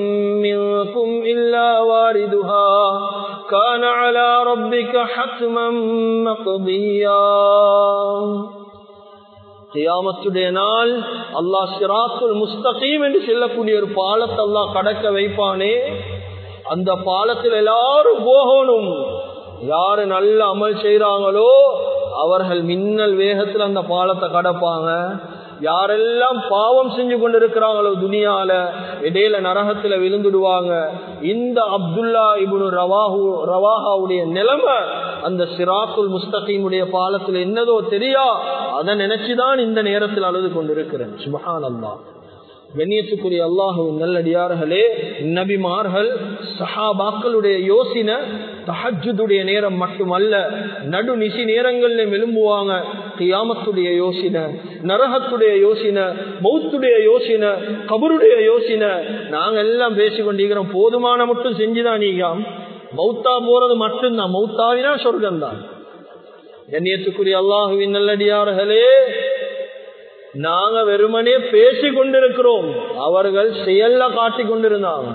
கியாமத்துடைய நாள் அல்லாஹ் சிராத்துல் முஸ்தகீம் என்று சொல்லக்கூடிய ஒரு பாலத்தை அல்லாஹ் கடக்க வைப்பானே அந்த பாலத்தில் எல்லாரும் போகணும் யாரு நல்ல அமல் செய்யறாங்களோ அவர்கள் மின்னல் வேகத்தில் அந்த பாலத்தை கடப்பாங்க யாரெல்லாம் பாவம் செஞ்சு கொண்டு இருக்கிறாங்களோ துனியால இடையில நரகத்துல விழுந்துடுவாங்க இந்த அப்துல்லா இபுனு ரவாஹு ரவாஹாவுடைய நிலைமை அந்த சிராக்குல் முஸ்தகீமுடைய பாலத்துல என்னதோ தெரியா அதை நினைச்சுதான் இந்த நேரத்தில் அழுது கொண்டிருக்கிறேன் சுபஹான் அல்லா கண்ணியத்துக்குரிய அல்லாஹு நல்லடியார்களே நபிமார்கள் சஹாபாக்களுடைய யோசனை தஹஜுடைய நேரம் மட்டுமல்ல நடு நிசி நேரங்கள்ல விரும்புவாங்க கியாமத்துடைய யோசனை நரகத்துடைய யோசனை மௌத்துடைய யோசனை கபருடைய யோசனை நாங்க எல்லாம் பேசி கொண்டிருக்கிறோம் போதுமான மட்டும் செஞ்சுதான் நீங்க மௌத்தா போறது மட்டும்தான் மௌத்தாவினா சொர்க்கம் தான் கண்ணியத்துக்குரிய அல்லாஹுவின் நல்லடியார்களே நாங்க வெறுமனே பேசி கொண்டிருக்கிறோம் அவர்கள் செயல்ல காட்டி கொண்டிருந்தாங்க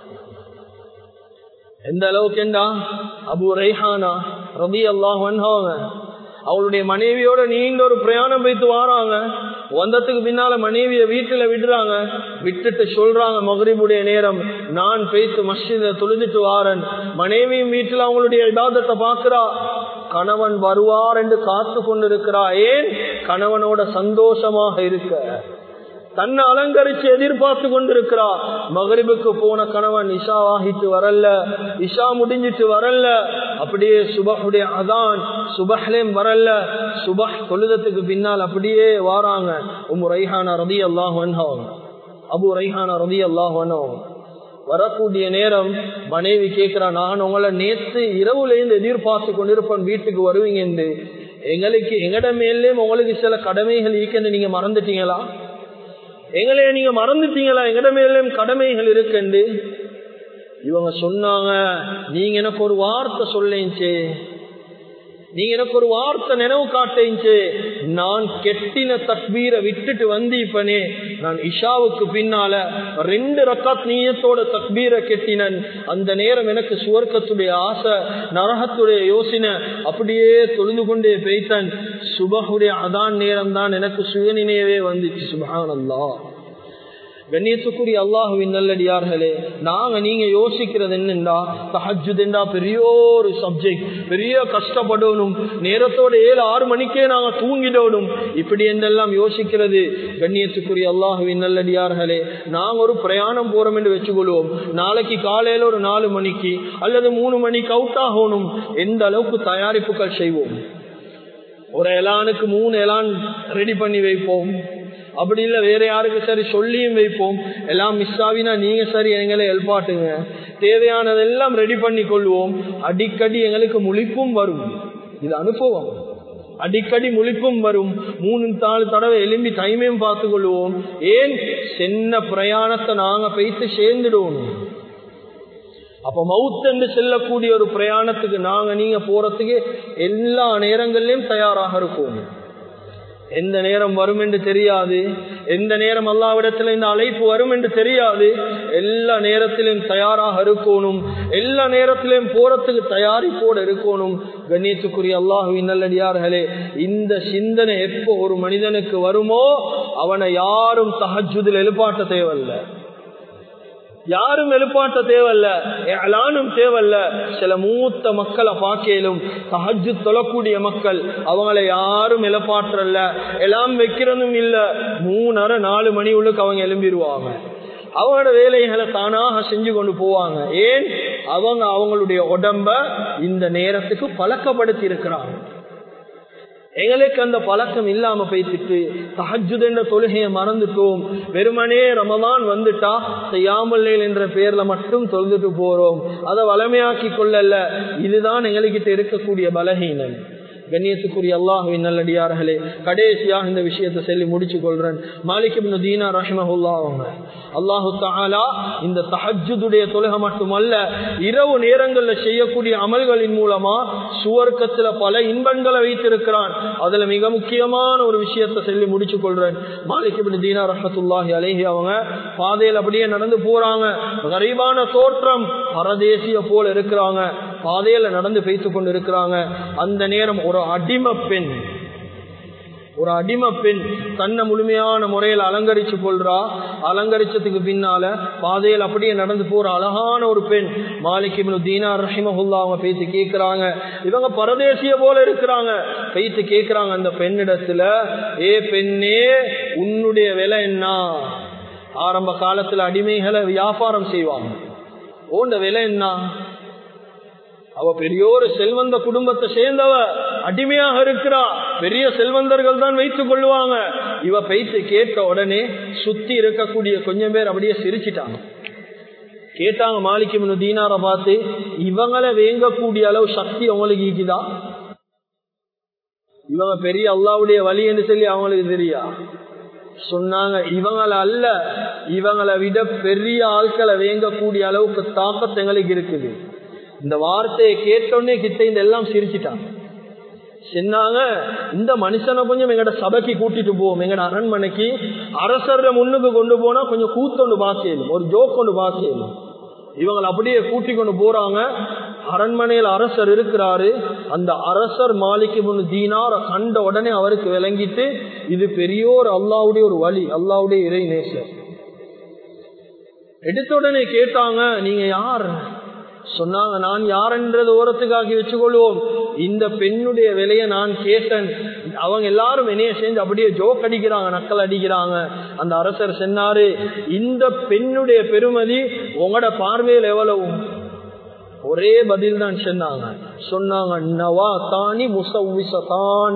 எந்த அளவுக்கு என்றா அபு ரைஹானா ரபி அல்லாஹ் அவங்க அவளுடைய மனைவியோட நீண்ட ஒரு பிரயாணம் வைத்து வாராங்க வந்ததுக்கு பின்னால மனைவிய வீட்டுல விடுறாங்க விட்டுட்டு சொல்றாங்க மகரிபுடைய நேரம் நான் பேத்து மஸ்ஜித தொழுதுட்டு வாரன் மனைவியும் வீட்டுல அவங்களுடைய இதாதத்தை பாக்குறா கணவன் வருவார் என்று காத்து கொண்டிருக்கிறா ஏன் கணவனோட சந்தோஷமாக இருக்க தன்னை அலங்கரிச்சு எதிர்பார்த்து கொண்டிருக்கிறா மகரிபுக்கு போன கணவன் இஷா ஆகிட்டு வரல இஷா முடிஞ்சிட்டு வரல அப்படியே சுபஹுடைய அதான் சுபஹ்லேம் வரல சுபஹ் தொழுதத்துக்கு பின்னால் அப்படியே வாராங்க உம் ரைஹானா ரதி அல்லாஹ் அவங்க அபு ரைஹானா ரதி அல்லாஹ் வரக்கூடிய நேரம் மனைவி கேட்கிறா நான் உங்களை நேற்று இரவுல இருந்து எதிர்பார்த்து கொண்டிருப்பேன் வீட்டுக்கு வருவீங்க என்று எங்களுக்கு எங்கட மேலே உங்களுக்கு சில கடமைகள் இருக்குன்னு நீங்க மறந்துட்டீங்களா எங்களே நீங்க மறந்துட்டீங்களா எங்கட மேலும் கடமைகள் இருக்குண்டு இவங்க சொன்னாங்க நீங்க எனக்கு ஒரு வார்த்தை சொல்லேச்சே நீங்க எனக்கு ஒரு வார்த்தை நினைவு காட்டுச்சு நான் கெட்டின தக்பீரை விட்டுட்டு வந்தீப்பனே நான் இஷாவுக்கு பின்னால ரெண்டு ரக்காத் நீயத்தோட தக்பீரை கெட்டினன் அந்த நேரம் எனக்கு சுவர்க்கத்துடைய ஆசை நரகத்துடைய யோசனை அப்படியே தொழுந்து கொண்டே பெய்தன் சுபகுடைய அதான் நேரம் தான் எனக்கு சுயநினைவே வந்துச்சு சுபஹானல்லா கண்ணியத்துக்குரிய அல்லாஹுவின் நல்லடியார்களே நாங்க நீங்க யோசிக்கிறது என்னண்டா தஹஜுதெண்டா பெரிய ஒரு சப்ஜெக்ட் பெரிய கஷ்டப்படணும் நேரத்தோட ஏழு ஆறு மணிக்கே நாங்க தூங்கிடணும் இப்படி என்றெல்லாம் யோசிக்கிறது கண்ணியத்துக்குரிய அல்லாஹுவின் நல்லடியார்களே நாங்க ஒரு பிரயாணம் போறோம் என்று வச்சுக்கொள்வோம் நாளைக்கு காலையில ஒரு நாலு மணிக்கு அல்லது மூணு மணிக்கு அவுட் ஆகணும் எந்த அளவுக்கு தயாரிப்புகள் செய்வோம் ஒரு எலானுக்கு மூணு எலான் ரெடி பண்ணி வைப்போம் அப்படி இல்லை வேற யாருக்கு சரி சொல்லியும் வைப்போம் எல்லாம் மிஸ் ஆகினா நீங்க சரி எங்களை எழுப்பாட்டுங்க தேவையானதெல்லாம் ரெடி பண்ணி கொள்வோம் அடிக்கடி எங்களுக்கு முழிப்பும் வரும் இது அனுபவம் அடிக்கடி முழிப்பும் வரும் மூணு நாலு தடவை எலும்பி டைமையும் பார்த்து கொள்வோம் ஏன் சென்ன பிரயாணத்தை நாங்க பேசி சேர்ந்துடுவோம் அப்ப மவுத் என்று செல்லக்கூடிய ஒரு பிரயாணத்துக்கு நாங்க நீங்க போறதுக்கு எல்லா நேரங்கள்லயும் தயாராக இருக்கும் எந்த நேரம் வரும் என்று தெரியாது எந்த நேரம் அல்லாவிடத்தில் இந்த அழைப்பு வரும் என்று தெரியாது எல்லா நேரத்திலும் தயாராக இருக்கணும் எல்லா நேரத்திலும் போறதுக்கு தயாரிப்போடு இருக்கணும் கண்ணியத்துக்குரிய அல்லாஹுவின் நல்லடியார்களே இந்த சிந்தனை எப்போ ஒரு மனிதனுக்கு வருமோ அவனை யாரும் தஹஜுதில் எழுப்பாட்ட தேவையில்லை யாரும் எழுப்பாட்ட தேவையில்ல எலானும் தேவையில்ல சில மூத்த மக்களை பார்க்கலும் தஹஜு தொழக்கூடிய மக்கள் அவங்களை யாரும் எழுப்பாற்றல்ல எல்லாம் வைக்கிறதும் இல்ல மூணரை நாலு மணி உள்ளுக்கு அவங்க எழும்பிடுவாங்க அவங்களோட வேலைகளை தானாக செஞ்சு கொண்டு போவாங்க ஏன் அவங்க அவங்களுடைய உடம்ப இந்த நேரத்துக்கு பழக்கப்படுத்தி இருக்கிறாங்க எங்களுக்கு அந்த பழக்கம் இல்லாம போய்த்துட்டு தஹஜுத் என்ற தொழுகையை மறந்துட்டோம் வெறுமனே ரமதான் வந்துட்டா செய்யாமல் என்ற பேர்ல மட்டும் தொழுதுட்டு போறோம் அதை வளமையாக்கி கொள்ளல இதுதான் எங்ககிட்ட இருக்கக்கூடிய பலகீனம் கண்ணியத்துக்குரிய அல்லாஹுவின் நல்லடியார்களே கடைசியாக இந்த விஷயத்தை சொல்லி முடிச்சு கொள்றேன் மாலிக் தீனா ரஹ்மஹுல்லா அவங்க அல்லாஹு தாலா இந்த தஹஜுடைய தொழுகை மட்டுமல்ல இரவு நேரங்கள்ல செய்யக்கூடிய அமல்களின் மூலமா சுவர்க்கத்துல பல இன்பங்களை வைத்திருக்கிறான் அதுல மிக முக்கியமான ஒரு விஷயத்தை சொல்லி முடிச்சு கொள்றேன் மாலிக் தீனா ரஹமத்துல்லாஹி அலேஹி அவங்க பாதையில் அப்படியே நடந்து போறாங்க கரீபான தோற்றம் பரதேசிய போல இருக்கிறாங்க பாதையில நடந்து பேத்து கொண்டு இருக்கிறாங்க அந்த நேரம் ஒரு அடிம பெண் ஒரு அடிம பெண் தன்னை முழுமையான முறையில் அலங்கரிச்சு கொள்றா அலங்கரிச்சதுக்கு பின்னால பாதையில் அப்படியே நடந்து போற அழகான ஒரு பெண் மாலிக் தீனா ரஹிமஹுல்லா அவங்க பேசி கேட்கிறாங்க இவங்க பரதேசிய போல இருக்கிறாங்க பேசி கேட்கிறாங்க அந்த பெண்ணிடத்துல ஏ பெண்ணே உன்னுடைய விலை என்ன ஆரம்ப காலத்துல அடிமைகளை வியாபாரம் செய்வாங்க ஓண்ட விலை என்ன அவ பெரிய ஒரு செல்வந்த குடும்பத்தை சேர்ந்தவ அடிமையாக இருக்கிறா பெரிய செல்வந்தர்கள் தான் வைத்துக் கொள்வாங்க இவ பைத்து கேட்ட உடனே சுத்தி இருக்கக்கூடிய கொஞ்சம் பேர் அப்படியே சிரிச்சிட்டாங்க கேட்டாங்க மாலிக்கு தீனார பார்த்து இவங்களை வேங்கக்கூடிய அளவு சக்தி அவங்களுக்கு ஈக்குதா இவங்க பெரிய அல்லாவுடைய வழி என்று சொல்லி அவங்களுக்கு தெரியா சொன்னாங்க இவங்களை அல்ல இவங்களை விட பெரிய ஆட்களை வேங்கக்கூடிய அளவுக்கு தாக்கத்து எங்களுக்கு இருக்குது இந்த வார்த்தையை கேட்டோடனே கிட்ட இந்த எல்லாம் சிரிச்சிட்டாங்க சொன்னாங்க இந்த மனுஷனை கொஞ்சம் எங்கட சபைக்கு கூட்டிட்டு போவோம் எங்கட அரண்மனைக்கு அரசர முன்னுக்கு கொண்டு போனா கொஞ்சம் கூத்தொண்டு பாசியலும் ஒரு ஜோக் கொண்டு பாசியலும் இவங்களை அப்படியே கூட்டி கொண்டு போறாங்க அரண்மனையில் அரசர் இருக்கிறாரு அந்த அரசர் மாலிக்கு முன்னு தீனார கண்ட உடனே அவருக்கு விளங்கிட்டு இது பெரிய ஒரு அல்லாவுடைய ஒரு வழி அல்லாவுடைய இறை நேசர் எடுத்த உடனே கேட்டாங்க நீங்க யார் சொன்னாங்க நான் யாருன்றது ஓரத்துக்காகி வச்சுக்கொள்வோம் இந்த பெண்ணுடைய விலையை நான் கேட்டேன் அவங்க எல்லாரும் என்னைய சேர்ந்து அப்படியே ஜோக் அடிக்கிறாங்க நக்கல் அடிக்கிறாங்க அந்த அரசர் சொன்னாரு இந்த பெண்ணுடைய பெருமதி உங்களோட பார்வையில் எவ்வளவு ஒரே பதில் தான் சொன்னாங்க சொன்னாங்க நவா தானி முசவிசதான்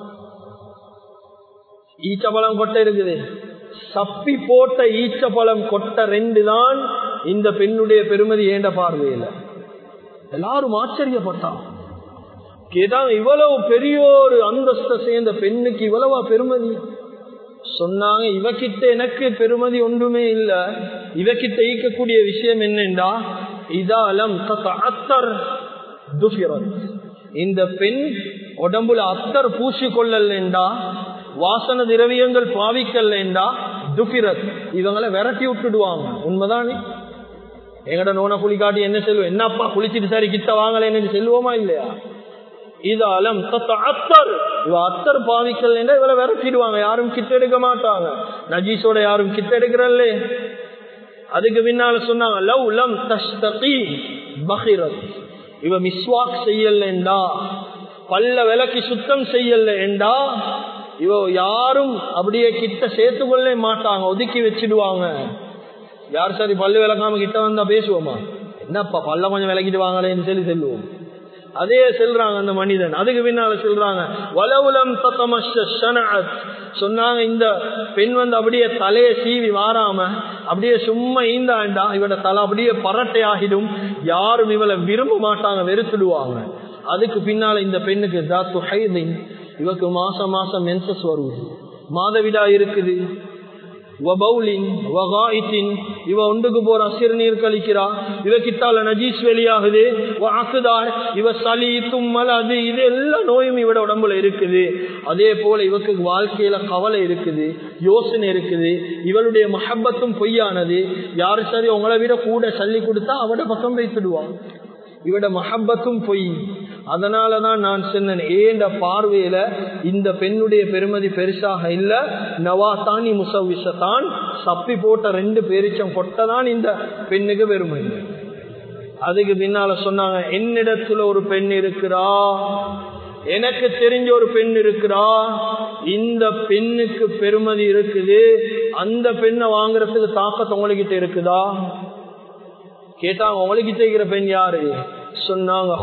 ஈச்சபலம் கொட்டை இருக்குது சப்பி போட்ட ஈச்சபலம் கொட்ட ரெண்டு தான் இந்த பெண்ணுடைய பெருமதி ஏண்ட பார்வையில் எல்லாரும் ஆச்சரியப்பட்டான் கேட்டாங்க இவ்வளவு பெரிய ஒரு அந்தஸ்தை சேர்ந்த பெண்ணுக்கு இவ்வளவா பெருமதி சொன்னாங்க இவகிட்ட எனக்கு பெருமதி ஒன்றுமே இல்ல இவகிட்ட ஈக்கக்கூடிய விஷயம் என்னண்டா இதாலம் இந்த பெண் உடம்புல அத்தர் பூசி கொள்ளலேண்டா வாசன திரவியங்கள் பாவிக்கலேண்டா துபிரத் இவங்களை விரட்டி விட்டுடுவாங்க உண்மைதானே எங்கட நோன குளிக்காட்டி என்ன செல்வோம் என்னப்பா குளிச்சுட்டு சரி கிட்ட வாங்கலேன்னு செல்வோமா இல்லையா இதாலம் அத்தர் இவ அத்தர் பாவிக்கல் இவளை விரட்டிடுவாங்க யாரும் கிட்ட எடுக்க மாட்டாங்க நஜீஸோட யாரும் கிட்ட எடுக்கிறல்ல அதுக்கு பின்னால சொன்னாங்க லவ் லம் தஸ்தகி பஹிரத் இவ மிஸ்வாக் செய்யலண்டா பல்ல விளக்கி சுத்தம் செய்யலண்டா இவ யாரும் அப்படியே கிட்ட சேர்த்து கொள்ள மாட்டாங்க ஒதுக்கி வச்சிடுவாங்க யார் சரி பல்லு விளக்காம கிட்ட வந்தா பேசுவோமா என்னப்பா பல்ல கொஞ்சம் விளக்கிட்டு வாங்களேன்னு சொல்லி செல்லுவோம் அதே செல்றாங்க அந்த மனிதன் அதுக்கு பின்னால சொல்றாங்க வலவுலம் சொன்னாங்க இந்த பெண் வந்து அப்படியே தலையை சீவி வாராம அப்படியே சும்மா ஈந்தாண்டா இவட தலை அப்படியே பரட்டை ஆகிடும் யாரும் இவளை விரும்ப மாட்டாங்க வெறுத்துடுவாங்க அதுக்கு பின்னால இந்த பெண்ணுக்கு தாத்து ஹைதின் இவக்கு மாசம் மாசம் மென்சஸ் வருவது மாதவிடா இருக்குது இவ ஒன்றுக்கு போறா சிறுநீர் கழிக்கிறா இவ கிட்டால நஜீஸ் வெளியாகுது இவ சளி தும்மல் அது இது எல்லா நோயும் இவட உடம்புல இருக்குது அதே போல இவக்கு வாழ்க்கையில கவலை இருக்குது யோசனை இருக்குது இவளுடைய மஹப்பத்தும் பொய்யானது யாரு சரி உங்களை விட கூட சல்லி கொடுத்தா அவட பக்கம் வைத்துடுவான் இவட மஹப்பத்தும் பொய் அதனாலதான் நான் சொன்னேன் ஏண்ட பார்வையில இந்த பெண்ணுடைய பெருமதி பெருசாக இல்ல நவாத்தானி முசவிசத்தான் சப்பி போட்ட ரெண்டு பேரிச்சம் கொட்டதான் இந்த பெண்ணுக்கு பெருமை அதுக்கு பின்னால சொன்னாங்க என்னிடத்துல ஒரு பெண் இருக்கிறா எனக்கு தெரிஞ்ச ஒரு பெண் இருக்கிறா இந்த பெண்ணுக்கு பெருமதி இருக்குது அந்த பெண்ணை வாங்குறதுக்கு தாக்கத்து உங்ககிட்ட இருக்குதா கேட்டாங்க உங்களுக்கு செய்கிற பெண் யாரு சொன்னாங்க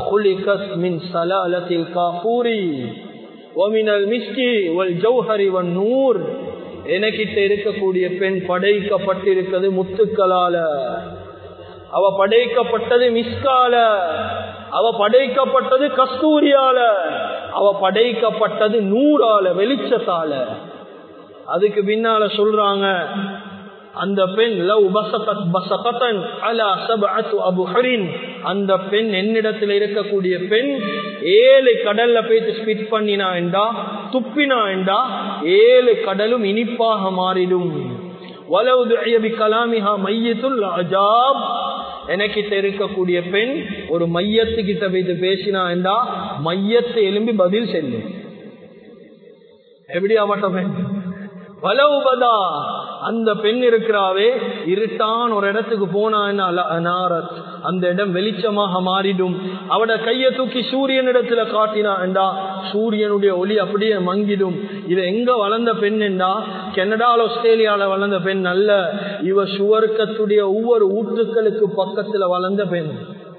எனக்கிட்ட இருக்கக்கூடிய பெண் படைக்கப்பட்டிருக்கிறது முத்துக்களால அவ படைக்கப்பட்டது மிஸ்கால அவ படைக்கப்பட்டது கஸ்தூரியால அவ படைக்கப்பட்டது நூறால வெளிச்சத்தால அதுக்கு பின்னால சொல்றாங்க அந்த பெண் லவ் பசகத் பசகத்தன் அலா சபஅத்து அபுஹரின் அந்த பெண் என்னிடத்தில் இருக்கக்கூடிய பெண் ஏழு கடல்ல போயிட்டு ஸ்பிட் பண்ணினா என்றா துப்பினா என்றா ஏழு கடலும் இனிப்பாக மாறிடும் வலவுது அயபி கலாமிஹா மையத்துல் அஜாப் எனக்கிட்ட இருக்கக்கூடிய பெண் ஒரு மையத்து கிட்ட போயிட்டு பேசினா என்றா மையத்தை எலும்பி பதில் செல்லும் எப்படி அவட்ட பெண் வலவுபதா அந்த பெண் இருக்கிறாவே இருட்டான் ஒரு இடத்துக்கு போனா நாரத் அந்த இடம் வெளிச்சமாக மாறிடும் அவட கையை தூக்கி சூரியன் இடத்துல காட்டினா என்றா சூரியனுடைய ஒளி அப்படியே மங்கிடும் இவ எங்க வளர்ந்த பெண் என்றா கனடால ஆஸ்திரேலியால வளர்ந்த பெண் அல்ல இவ சுவர்க்கத்துடைய ஒவ்வொரு ஊற்றுக்களுக்கு பக்கத்துல வளர்ந்த பெண்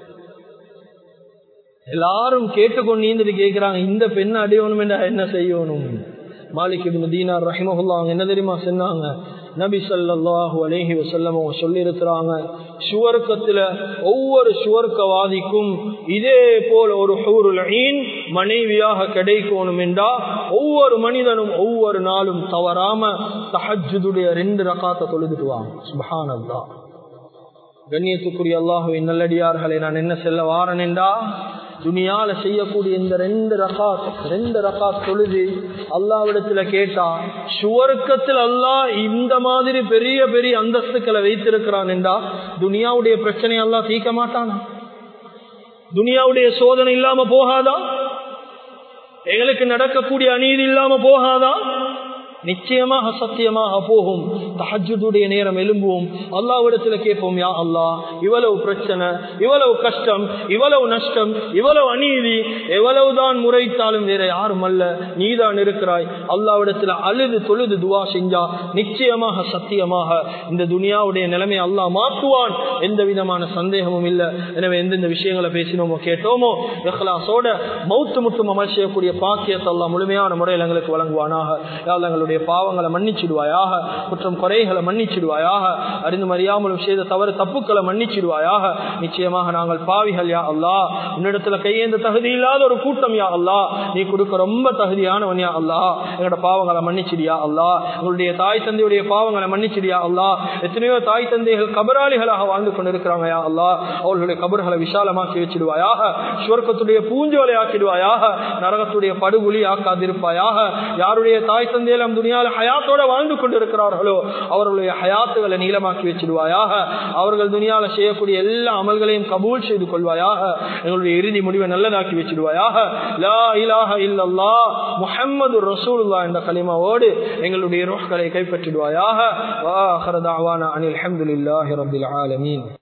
எல்லாரும் கேட்டுக்கொண்டு நீந்துட்டு கேட்கிறாங்க இந்த பெண் அடையணும் என்றா என்ன செய்யணும் மாலிக் இப்னு தீனார் ரஹிமஹுல்லா அவங்க என்ன தெரியுமா சொன்னாங்க நபி ஸல்லல்லாஹு அலைஹி வஸல்லம் அவங்க சொல்லி இருக்கிறாங்க சுவர்க்கத்துல ஒவ்வொரு சுவர்க்கவாதிக்கும் இதே போல ஒரு ஹூருல் ஈன் மனைவியாக கிடைக்கணும் என்றா ஒவ்வொரு மனிதனும் ஒவ்வொரு நாளும் தவறாம தஹஜ்ஜுடைய ரெண்டு ரகாத்தை தொழுதுட்டுவாங்க சுபஹானல்லாஹ் கண்ணியத்துக்குரிய அல்லாஹுவின் நல்லடியார்களை நான் என்ன செல்ல வாரன் என்றா துனியால செய்யக்கூடிய இந்த ரெண்டு ரகாத் ரெண்டு ரகாத் தொழுது அல்லாவிடத்துல கேட்டா சுவர்க்கத்தில் அல்லாஹ் இந்த மாதிரி பெரிய பெரிய அந்தஸ்துக்களை வைத்திருக்கிறான் என்றா துனியாவுடைய பிரச்சனை எல்லாம் தீர்க்க மாட்டானா துனியாவுடைய சோதனை இல்லாம போகாதா எங்களுக்கு நடக்கக்கூடிய அநீதி இல்லாம போகாதா நிச்சயமாக சத்தியமாக போகும் தஹஜுடைய நேரம் எழும்புவோம் அல்லாவிடத்துல கேட்போம் யா அல்லா இவ்வளவு பிரச்சனை இவ்வளவு கஷ்டம் இவ்வளவு நஷ்டம் இவ்வளவு அநீதி எவ்வளவுதான் முறைத்தாலும் வேற யாரும் அல்ல நீதான் இருக்கிறாய் அல்லாவிடத்துல அழுது தொழுது துவா செஞ்சா நிச்சயமாக சத்தியமாக இந்த துனியாவுடைய நிலைமை அல்லாஹ் மாற்றுவான் எந்த விதமான சந்தேகமும் இல்லை எனவே எந்தெந்த விஷயங்களை பேசினோமோ கேட்டோமோ இஹ்லாஸோட மௌத்து முட்டும் அமல் செய்யக்கூடிய பாக்கியத்தை அல்லாஹ் முழுமையான முறையில் எங்களுக்கு வழங்குவானாக எங்களுடைய எங்களுடைய பாவங்களை மன்னிச்சிடுவாயாக குற்றம் குறைகளை மன்னிச்சிடுவாயாக அறிந்து மறியாமலும் செய்த தவறு தப்புக்களை மன்னிச்சிடுவாயாக நிச்சயமாக நாங்கள் பாவிகள் யா அல்லா உன்னிடத்துல கையேந்த தகுதி இல்லாத ஒரு கூட்டம் யா அல்லா நீ கொடுக்க ரொம்ப தகுதியானவன் யா அல்லா எங்களோட பாவங்களை மன்னிச்சிடியா அல்லா எங்களுடைய தாய் தந்தையுடைய பாவங்களை மன்னிச்சிடியா அல்லா எத்தனையோ தாய் தந்தைகள் கபராளிகளாக வாழ்ந்து கொண்டிருக்கிறாங்க யா அல்லா அவர்களுடைய கபர்களை விசாலமாக்கி வச்சிடுவாயாக சுவர்க்கத்துடைய பூஞ்சோலை ஆக்கிடுவாயாக நரகத்துடைய படுகொலி ஆக்காதிருப்பாயாக யாருடைய தாய் தந்தையிலும் துணியால ஹயாத்தோட வாழ்ந்து கொண்டிருக்கிறார்களோ அவர்களுடைய ஹயாத்துகளை நீளமாக்கி வச்சிடுவாயாக அவர்கள் துணியால செய்யக்கூடிய எல்லா அமல்களையும் கபூல் செய்து கொள்வாயாக எங்களுடைய இறுதி முடிவை நல்லதாக்கி வச்சிடுவாயாக லா இலாஹ இல்லல்லா முஹம்மது ரசூலுல்லா என்ற கலிமாவோடு எங்களுடைய ரோஹ்களை கைப்பற்றிடுவாயாக வா அனில் அஹமதுல்லாஹி ரபில் ஆலமீன்